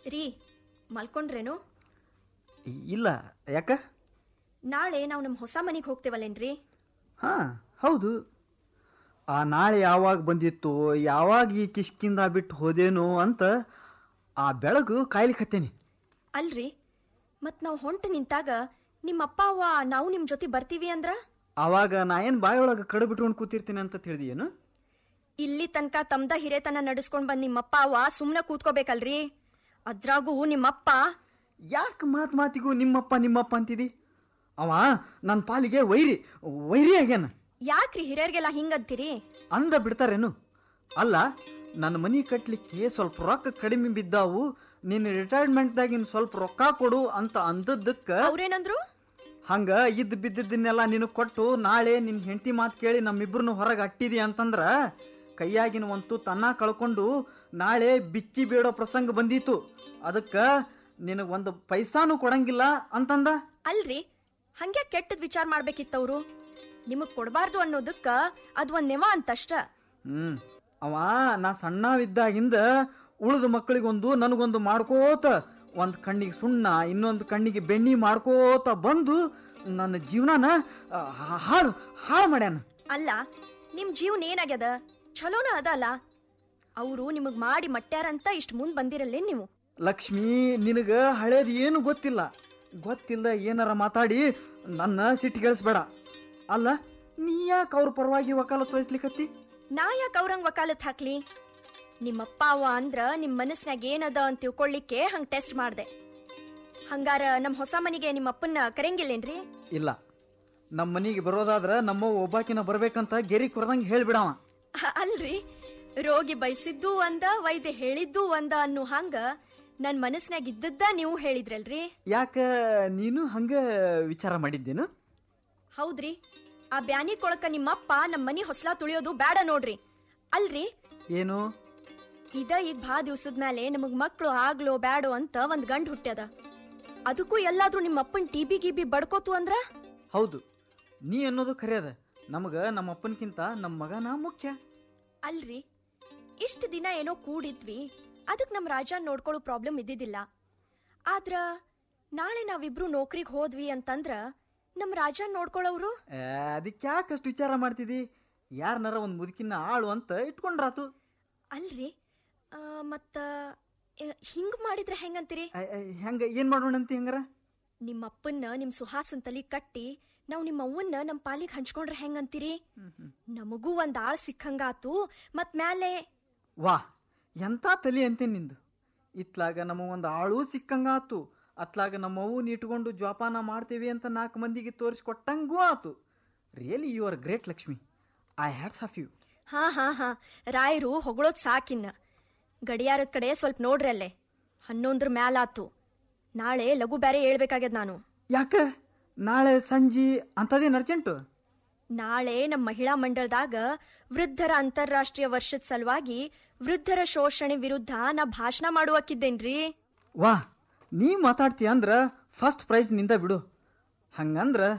ರೀ ಮಲ್ಕೊಂಡ್ರೇನು ಇ- ಇಲ್ಲ ಯಾಕ ನಾಳೆ ನಾವು ನಮ್ಮ ಹೊಸ ಮನೆಗೆ ಹೋಗ್ತೇವಲ್ಲೇನ್ರಿ ಹಾ ಹೌದು ಆ ನಾಳೆ ಯಾವಾಗ ಬಂದಿತ್ತು ಯಾವಾಗ ಈ ಕಿಷ್ಕಿಂದ ಬಿಟ್ಟು ಹೋದೇನೋ ಅಂತ ಆ ಬೆಳಗು ಕಾಯ್ಲಿಕತ್ತೇನಿ ಅಲ್ರಿ ಮತ್ ನಾವು ಹೊಂಟು ನಿಂತಾಗ ನಿಮ್ಮ ಅಪ್ಪ ಅವ್ವ ನಾವು ನಿಮ್ ಜೊತೆ ಬರ್ತೀವಿ ಅಂದ್ರ ಆವಾಗ ನಾ ಏನು ಬಾಯೊಳಗೆ ಕಡು ಬಿಟ್ಕೊಂಡು ಕೂತಿರ್ತೀನಿ ಅಂತ ತಿಳಿದಿಯೇನು ಇಲ್ಲಿ ತನಕ ತಮ್ದ ಹಿರೇತನ ನಡೆಸ್ಕೊಂಡ್ ಬಂದ್ ನಿಮ್ಮಪ್ಪ ಅವ್ವ ಸುಮ್ನೆ ಕೂತ್ಕೋಬೇಕಲ್ರಿ ಅದ್ರಾಗೂ ನಿಮ್ಮಪ್ಪ ಯಾಕೆ ಮಾತು ಮಾತಿಗೂ ನಿಮ್ಮಪ್ಪ ನಿಮ್ಮಪ್ಪ ಅಂತಿದಿ ಅವ ನನ್ನ ಪಾಲಿಗೆ ವೈರಿ ವೈರಿ ಆಗ್ಯಾನ ಯಾಕ್ರಿ ಹಿರಿಯರ್ಗೆಲ್ಲ ಹಿಂಗಂತೀರಿ ಅಂದ ಬಿಡ್ತಾರೇನು ಅಲ್ಲ ನನ್ನ ಮನಿ ಕಟ್ಲಿಕ್ಕೆ ಸ್ವಲ್ಪ ರೊಕ್ಕ ಕಡಿಮೆ ಬಿದ್ದಾವು ನಿನ್ನ ರಿಟೈರ್ಮೆಂಟ್ದಾಗಿನ ಸ್ವಲ್ಪ ರೊಕ್ಕ ಕೊಡು ಅಂತ ಅಂದದ್ದಕ್ಕೆ ಅವ್ರೇನಂದ್ರು ಹಂಗ ಇದ್ದು ಬಿದ್ದಿದ್ದನ್ನೆಲ್ಲ ನಿನಗೆ ಕೊಟ್ಟು ನಾಳೆ ನಿನ್ನ ಹೆಂಡತಿ ಮಾತು ಕೇಳಿ ನಮ್ಮಿಬ್ರನ್ನ ಹೊರಗೆ ಅಟ್ಟಿದಿ ಅಂತಂದ್ರ ಕೈಯಾಗಿನ ಒಂದು ತನ್ನ ಕಳ್ಕೊಂಡು ನಾಳೆ ಬಿಕ್ಕಿ ಬೇಡೋ ಪ್ರಸಂಗ ಬಂದೀತು ಅದಕ್ಕೆ ನಿನಗೆ ಒಂದು ಪೈಸಾನು ಕೊಡಂಗಿಲ್ಲ ಅಂತಂದ ಅಲ್ರಿ ಹಂಗೆ ಕೆಟ್ಟದ್ ವಿಚಾರ ಮಾಡ್ಬೇಕಿತ್ತವ್ರು ನಿಮಗ್ ಕೊಡಬಾರ್ದು ಅನ್ನೋದಕ್ಕ ಅದ್ ಒಂದ್ ನೆವ ಅಂತಷ್ಟ ಹ್ಮ್ ಅವ ನಾ ಸಣ್ಣವಿದ್ದಾಗಿಂದ ಉಳಿದ ಮಕ್ಕಳಿಗೊಂದು ನನಗೊಂದು ಮಾಡ್ಕೋತ ಒಂದು ಕಣ್ಣಿಗೆ ಸುಣ್ಣ ಇನ್ನೊಂದು ಕಣ್ಣಿಗೆ ಬೆಣ್ಣಿ ಮಾಡ್ಕೋತ ಬಂದು ನನ್ನ ಜೀವನನ ಆ, ಹಾಳು ಹಾಳು ಮಾಡ್ಯಾನ ಅಲ್ಲ ನಿಮ್ ಜೀವನ ಏನಾಗ್ಯದ ಚಲೋನ ಅದಲ್ಲ ಅವರು ನಿಮಗ್ ಮಾಡಿ ಮಟ್ಟ್ಯಾರಂತ ಇಷ್ಟ ಮುಂದ್ ಬಂದಿರಲ್ಲೇನ್ ನೀವು ಲಕ್ಷ್ಮಿ ನಿನಗ ಹಳೇದು ಏನು ಗೊತ್ತಿಲ್ಲ ಗೊತ್ತಿಲ್ಲ ಏನಾರ ಮಾತಾಡಿ ನನ್ನ ಸಿಟ್ಟಿಗೆಳಿಸ್ಬೇಡ ಅಲ್ಲ ನೀ ಯಾಕೆ ಅವ್ರ ಪರವಾಗಿ ವಕಾಲತ್ ವಹಿಸ್ಲಿಕತ್ತಿ ನಾ ಯಾಕೆ ಅವ್ರಂಗ್ ವಕಾಲತ್ ಹಾಕ್ಲಿ ನಿಮ್ಮಪ್ಪ ಅವ್ವ ಅಂದ್ರ ನಿಮ್ ಮನಸ್ನ್ಯಾಗ ಏನದ ಅಂತ ತಿಳ್ಕೊಳ್ಳಿಕ್ಕೆ ಹಂಗ್ ಟೆಸ್ಟ್ ಮಾಡ್ದೆ ಹಂಗಾರ ನಮ್ ಹೊಸ ಮನಿಗೆ ನಿಮ್ಮ ಅಪ್ಪನ್ನ ಕರೆಯಂಗಿಲ್ಲೇನ್ರಿ ಇಲ್ಲ ನಮ್ಮ ಮನೆಗೆ ಬರೋದಾದ್ರ ನಮ್ಮ ಒಬ್ಬಾಕಿನ ಬರ್ಬೇಕಂತ ಗೆರಿ ಕೊರದಂಗೆ ಹೇಳ್ಬಿಡವ ಅ- ಅಲ್ರಿ ರೋಗಿ ಬಯಸಿದ್ದು ಒಂದ ವೈದ್ಯ ಹೇಳಿದ್ದು ಒಂದ ಅನ್ನೋ ಹಂಗ ನನ್ ಮನಸ್ನ್ಯಾಗ ಇದ್ದದ್ದ ನೀವು ಹೇಳಿದ್ರಲ್ರಿ ಯಾಕ ನೀನು ಹಂಗ ವಿಚಾರ ಮಾಡಿದ್ದೇನು ಹೌದ್ರಿ ಆ ಬ್ಯಾನಿ ಕೊಳಕ ನಿಮ್ಮಪ್ಪ ನಮ್ ಮನಿ ಹೊಸ್ಲಾ ತುಳಿಯೋದು ಬೇಡ ನೋಡ್ರಿ ಅಲ್ರಿ ಏನು ಇದ ಈಗ ಭಾ ದಿವ್ಸದ ಮೇಲೆ ನಮಗ್ ಮಕ್ಳು ಆಗ್ಲೋ ಬ್ಯಾಡೋ ಅಂತ ಒಂದ್ ಗಂಡ್ ಹುಟ್ಟ್ಯದ ಅದಕ್ಕೂ ಎಲ್ಲಾದ್ರೂ ನಿಮ್ಮ ಅಪ್ಪನ್ ಟಿಬಿ ಗಿಬಿ ಬಡ್ಕೋತು ಅಂದ್ರ ಹೌದು ನೀ ಅನ್ನೋದು ಖರೆ ಅದ ನಮಗ ನಮ್ಮ ಅಪ್ಪನ್ಕಿಂತ ನಮ್ಮ ಮಗನ ಮುಖ್ಯ ಅಲ್ರಿ ಇಷ್ಟ ದಿನ ಏನೋ ಕೂಡಿದ್ವಿ ಅದಕ್ ನಮ್ ರಾಜ ನೋಡ್ಕೊಳ್ಳೋ ಪ್ರಾಬ್ಲಮ್ ಇದ್ದಿದ್ದಿಲ್ಲ ಆದ್ರ ನಾಳೆ ನಾವಿಬ್ರು ನೌಕರಿಗ್ ಹೋದ್ವಿ ಅಂತಂದ್ರ ನಮ್ ರಾಜ ನೋಡ್ಕೊಳ್ಳೋರು ಅದಕ್ಕೆ ಯಾಕೆ ಅಷ್ಟು ವಿಚಾರ ಮಾಡ್ತಿದಿ ಯಾರನಾರ ಒಂದು ಮುದುಕಿನ ಆಳು ಅಂತ ಇಟ್ಕೊಂಡ್ರಾತು ಅಲ್ರಿ ಆ, ಮತ್ತ ಆ, ಹಿಂಗ್ ಮಾಡಿದ್ರೆ ಹೆಂಗಂತೀರಿ ಐ- ಐ, ಹೆಂಗ ಏನ್ ಮಾಡೋಣ ಅಂತ ಹೆಂಗಾರ ನಿಮ್ಮ ಅಪ್ಪನ್ನ ನಿಮ್ ಸುಹಾಸನ್ ತಲಿ ಕಟ್ಟಿ ನಾವ್ ನಿಮ್ಮ ಅವ್ವನ್ನ ನಮ್ ಪಾಲಿಗೆ ಹಂಚ್ಕೊಂಡ್ರೆ ಹೆಂಗಂತೀರಿ ನಮಗೂ ಒಂದ್ ಆಳ್ ಸಿಕ್ಕಂಗಾತು ಮತ್ ಮ್ಯಾಲೆ ವಾ ಎಂತ ತಲಿ ಅಂತೆ ನಿಂದು ಇತ್ಲಾಗ ನಮ್ಮ ಒಂದು ಆಳು ಸಿಕ್ಕಂಗಾತು ಅತ್ಲಾಗ ನಮ್ಮವು ಇಟ್ಕೊಂಡು ಜೋಪಾನ ಮಾಡ್ತೀವಿ ಅಂತ ನಾಲ್ಕು ಮಂದಿಗೆ ತೋರಿಸ್ಕೊಟ್ಟಂಗೂ ಆತು really you are great Lakshmi I hats off you ಹಾ ಹಾ ಹಾ ರಾಯರು ಹೊಗಳೋದ್ ಸಾಕಿನ್ನ ಗಡಿಯಾರದ ಕಡೆ ಸ್ವಲ್ಪ ನೋಡ್ರಿ ಅಲ್ಲೇ ಹನ್ನೊಂದ್ರ ಮ್ಯಾಲಾತು ನಾಳೆ ಲಘು ಬ್ಯಾರೆ ಹೇಳ್ಬೇಕಾಗ್ಯದ ನಾನು ಯಾಕ ನಾಳೆ ಸಂಜೆ ಅಂಥದ್ದೇನು ಅರ್ಜೆಂಟು ನಾಳೆ ನಮ್ಮ ಮಹಿಳಾ ಮಂಡಳದಾಗ ವೃದ್ಧರ ಅಂತಾರಾಷ್ಟ್ರೀಯ ವರ್ಷದ ಸಲುವಾಗಿ ವೃದ್ಧರ ಶೋಷಣೆ ವಿರುದ್ಧ ನಾ ಭಾಷಣ ಮಾಡುವಕ್ಕಿದ್ದೇನ್ರಿ ವಾ ನೀ ಮಾತಾಡ್ತೀಯ ಅಂದ್ರ ಫಸ್ಟ್ ಪ್ರೈಸ್ ನಿಂದ ಬಿಡು ಹಂಗಂದ್ರ